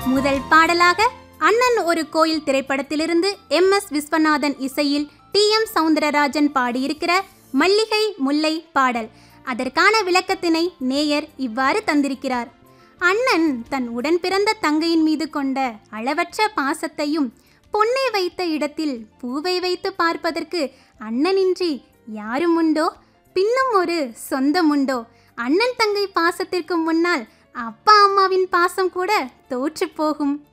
முதல் பாடலாக அண்ணன் ஒரு கோயில் திரைப்படத்திலிருந்து எம் எஸ் விஸ்வநாதன் இசையில் டி எம் சவுந்தரராஜன் பாடியிருக்கிற மல்லிகை முல்லை பாடல் அதற்கான விளக்கத்தினை நேயர் இவ்வாறு தந்திருக்கிறார் அண்ணன் தன் உடன் பிறந்த தங்கையின் மீது கொண்ட அளவற்ற பாசத்தையும் பொன்னை வைத்த இடத்தில் பூவை வைத்து பார்ப்பதற்கு அண்ணனின்றி யாரும் உண்டோ பின்னும் ஒரு சொந்தம் உண்டோ அண்ணன் தங்கை பாசத்திற்கு முன்னால் அப்பா அம்மாவின் பாசம் கூட தோற்று போகும்